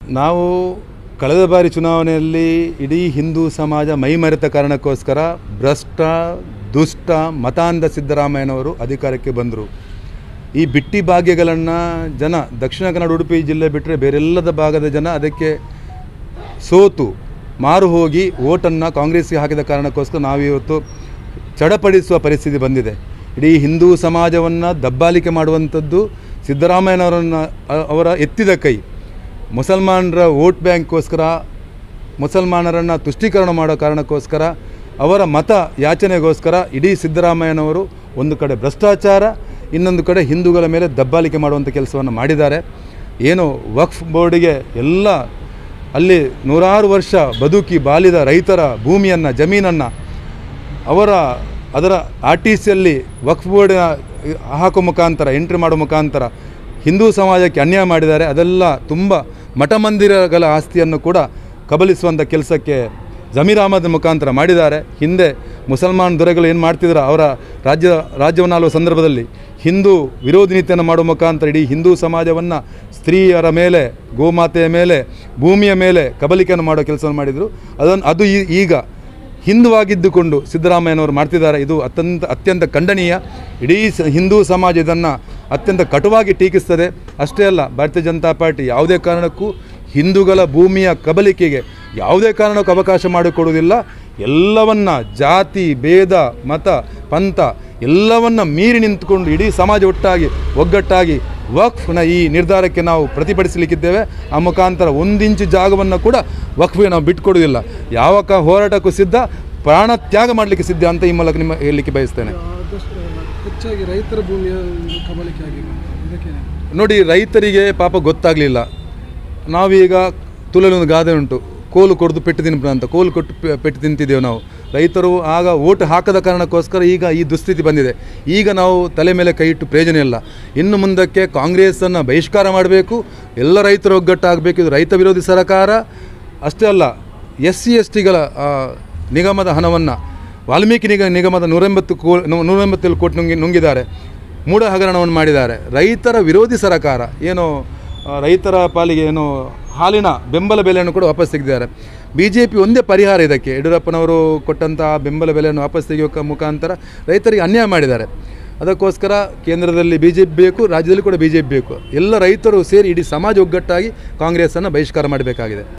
ನಾವು ಕಳೆದ ಬಾರಿ ಚುನಾವಣೆಯಲ್ಲಿ ಇಡೀ ಹಿಂದೂ ಸಮಾಜ ಮೈಮರೆತ ಕಾರಣಕ್ಕೋಸ್ಕರ ಭ್ರಷ್ಟ ದುಷ್ಟ ಮತಾಂಧ ಸಿದ್ದರಾಮಯ್ಯನವರು ಅಧಿಕಾರಕ್ಕೆ ಬಂದರು ಈ ಬಿಟ್ಟಿ ಭಾಗ್ಯಗಳನ್ನು ಜನ ದಕ್ಷಿಣ ಕನ್ನಡ ಉಡುಪಿ ಜಿಲ್ಲೆ ಬಿಟ್ಟರೆ ಬೇರೆಲ್ಲದ ಭಾಗದ ಜನ ಅದಕ್ಕೆ ಸೋತು ಮಾರು ಹೋಗಿ ಓಟನ್ನು ಕಾಂಗ್ರೆಸ್ಗೆ ಹಾಕಿದ ಕಾರಣಕ್ಕೋಸ್ಕರ ನಾವಿವತ್ತು ಚಡಪಡಿಸುವ ಪರಿಸ್ಥಿತಿ ಬಂದಿದೆ ಇಡೀ ಹಿಂದೂ ಸಮಾಜವನ್ನು ದಬ್ಬಾಳಿಕೆ ಮಾಡುವಂಥದ್ದು ಸಿದ್ದರಾಮಯ್ಯನವರನ್ನು ಅ- ಅವರ ಎತ್ತಿದ ಕೈ ಮುಸಲ್ಮಾನರ ವೋಟ್ ಬ್ಯಾಂಕ್ಗೋಸ್ಕರ ಮುಸಲ್ಮಾನರನ್ನು ತುಷ್ಟೀಕರಣ ಮಾಡೋ ಕಾರಣಕ್ಕೋಸ್ಕರ ಅವರ ಮತ ಯಾಚನೆಗೋಸ್ಕರ ಇಡೀ ಸಿದ್ದರಾಮಯ್ಯನವರು ಒಂದು ಕಡೆ ಭ್ರಷ್ಟಾಚಾರ ಇನ್ನೊಂದು ಕಡೆ ಹಿಂದೂಗಳ ಮೇಲೆ ದಬ್ಬಾಳಿಕೆ ಮಾಡುವಂಥ ಕೆಲಸವನ್ನು ಮಾಡಿದ್ದಾರೆ ಏನು ವಕ್ಫ್ ಬೋರ್ಡಿಗೆ ಎಲ್ಲ ಅಲ್ಲಿ ನೂರಾರು ವರ್ಷ ಬದುಕಿ ಬಾಲಿದ ರೈತರ ಭೂಮಿಯನ್ನು ಜಮೀನನ್ನು ಅವರ ಅದರ ಆರ್ ಟಿ ಸಿಯಲ್ಲಿ ವಕ್ಫ್ ಬೋರ್ಡಿನ ಹಾಕೋ ಮುಖಾಂತರ ಎಂಟ್ರಿ ಮಾಡೋ ಮುಖಾಂತರ ಹಿಂದೂ ಸಮಾಜಕ್ಕೆ ಅನ್ಯಾಯ ಮಾಡಿದ್ದಾರೆ ಅದೆಲ್ಲ ತುಂಬ ಮಠ ಮಂದಿರಗಳ ಆಸ್ತಿಯನ್ನು ಕೂಡ ಕಬಲಿಸುವಂಥ ಕೆಲಸಕ್ಕೆ ಜಮೀರ್ ಅಹಮದ್ ಮುಖಾಂತರ ಮಾಡಿದ್ದಾರೆ ಹಿಂದೆ ಮುಸಲ್ಮಾನ್ ದೊರೆಗಳು ಏನು ಮಾಡ್ತಿದ್ರು ಅವರ ರಾಜ್ಯ ರಾಜ್ಯವನ್ನು ಆಳುವ ಸಂದರ್ಭದಲ್ಲಿ ಹಿಂದೂ ವಿರೋಧಿ ನೀತಿಯನ್ನು ಮಾಡುವ ಮುಖಾಂತರ ಇಡೀ ಹಿಂದೂ ಸಮಾಜವನ್ನು ಸ್ತ್ರೀಯರ ಮೇಲೆ ಗೋಮಾತೆಯ ಮೇಲೆ ಭೂಮಿಯ ಮೇಲೆ ಕಬಲಿಕೆಯನ್ನು ಮಾಡೋ ಕೆಲಸವನ್ನು ಮಾಡಿದರು ಅದನ್ನು ಅದು ಈ- ಈಗ ಹಿಂದುವಾಗಿದ್ದುಕೊಂಡು ಸಿದ್ದರಾಮಯ್ಯನವರು ಮಾಡ್ತಿದ್ದಾರೆ ಇದು ಅತ್ಯಂತ ಅತ್ಯಂತ ಖಂಡನೀಯ ಇಡೀ ಸ ಹಿಂದೂ ಸಮಾಜ ಇದನ್ನು ಅತ್ಯಂತ ಕಟುವಾಗಿ ಟೀಕಿಸ್ತದೆ ಅಷ್ಟೇ ಅಲ್ಲ ಭಾರತೀಯ ಜನತಾ ಪಾರ್ಟಿ ಯಾವುದೇ ಕಾರಣಕ್ಕೂ ಹಿಂದೂಗಳ ಭೂಮಿಯ ಕಬಲಿಕೆಗೆ ಯಾವುದೇ ಕಾರಣಕ್ಕೂ ಅವಕಾಶ ಮಾಡಿಕೊಡುವುದಿಲ್ಲ ಎಲ್ಲವನ್ನ ಜಾತಿ ಭೇದ ಮತ ಪಂಥ ಎಲ್ಲವನ್ನ ಮೀರಿ ನಿಂತುಕೊಂಡು ಇಡೀ ಸಮಾಜ ಒಟ್ಟಾಗಿ ಒಗ್ಗಟ್ಟಾಗಿ ವಕ್ಫ್ನ ಈ ನಿರ್ಧಾರಕ್ಕೆ ನಾವು ಪ್ರತಿಭಟಿಸಲಿಕ್ಕಿದ್ದೇವೆ ಆ ಮುಖಾಂತರ ಒಂದಿಂಚು ಜಾಗವನ್ನು ಕೂಡ ವಕ್ಫ್ಗೆ ನಾವು ಬಿಟ್ಕೊಡೋದಿಲ್ಲ ಯಾವ ಕ ಹೋರಾಟಕ್ಕೂ ಸಿದ್ಧ ಪ್ರಾಣ ತ್ಯಾಗ ಮಾಡಲಿಕ್ಕೆ ಸಿದ್ಧ ಅಂತ ಈ ಮೂಲಕ ನಿಮ್ಮ ಹೇಳಲಿಕ್ಕೆ ಬಯಸ್ತೇನೆ ಆದಷ್ಟು ಹೆಚ್ಚಾಗಿ ರೈತರ ಭೂಮಿಯ ಕಬಳಿಕೆ ಆಗಿದೆ ಇದಕ್ಕೆ ನೋಡಿ ರೈತರಿಗೆ ಪಾಪ ಗೊತ್ತಾಗಲಿಲ್ಲ ನಾವೀಗ ತುಳಲಿ ಒಂದು ಗಾದೆ ಉಂಟು ಕೋಲು ಕೊಡ್ದು ಪೆಟ್ಟು ತಿನ್ಪ ಅಂತ ಕೋಲು ಕೊಟ್ಟು ಪೆ- ಪೆಟ್ಟು ತಿಂತಿದ್ದೇವೆ ನಾವು ರೈತರು ಆಗ ಓಟ್ ಹಾಕದ ಕಾರಣಕ್ಕೋಸ್ಕರ ಈಗ ಈ ದುಸ್ಥಿತಿ ಬಂದಿದೆ ಈಗ ನಾವು ತಲೆ ಮೇಲೆ ಕೈ ಇಟ್ಟು ಪ್ರಯೋಜನ ಇಲ್ಲ ಇನ್ನು ಮುಂದಕ್ಕೆ ಕಾಂಗ್ರೆಸ್ಸನ್ನು ಬಹಿಷ್ಕಾರ ಮಾಡಬೇಕು ಎಲ್ಲ ರೈತರು ಒಗ್ಗಟ್ಟಾಗಬೇಕು ಇದು ರೈತ ವಿರೋಧಿ ಸರ್ಕಾರ ಅಷ್ಟೇ ಅಲ್ಲ ಎಸ್ ಸಿ ಎಸ್ ಟಿಗಳ ನಿಗಮದ ಹಣವನ್ನು ವಾಲ್ಮೀಕಿ ನಿಗ ನಿಗಮದ ನೂರೆಂಬತ್ತು ಕೋ ನೂ- ನೂರೆಂಬತ್ತೇಳು ಕೋಟಿ ನುಂಗಿ ನುಂಗಿದ್ದಾರೆ ಮೂಢ ಹಗರಣವನ್ನು ಮಾಡಿದ್ದಾರೆ ರೈತರ ವಿರೋಧಿ ಸರ್ಕಾರ ಏನು ಆ, ರೈತರ ಪಾಲಿಗೆ ಏನು ಹಾಲಿನ ಬೆಂಬಲ ಬೆಲೆಯನ್ನು ಕೂಡ ವಾಪಸ್ ತೆಗೆದಿದ್ದಾರೆ ಬಿ ಜೆ ಪಿ ಒಂದೇ ಪರಿಹಾರ ಇದಕ್ಕೆ ಯಡಿಯೂರಪ್ಪನವರು ಕೊಟ್ಟಂಥ ಬೆಂಬಲ ಬೆಲೆಯನ್ನು ವಾಪಸ್ ತೆಗೆಯುವ ಮುಖಾಂತರ ರೈತರಿಗೆ ಅನ್ಯಾಯ ಮಾಡಿದ್ದಾರೆ ಅದಕ್ಕೋಸ್ಕರ ಕೇಂದ್ರದಲ್ಲಿ ಬಿ ಜೆ ಪಿ ಬೇಕು ರಾಜ್ಯದಲ್ಲಿ ಕೂಡ ಬಿ ಜೆ ಪಿ ಬೇಕು ಎಲ್ಲ ರೈತರು ಸೇರಿ ಇಡೀ ಸಮಾಜ ಒಗ್ಗಟ್ಟಾಗಿ ಕಾಂಗ್ರೆಸ್ಸನ್ನು ಬಹಿಷ್ಕಾರ ಮಾಡಬೇಕಾಗಿದೆ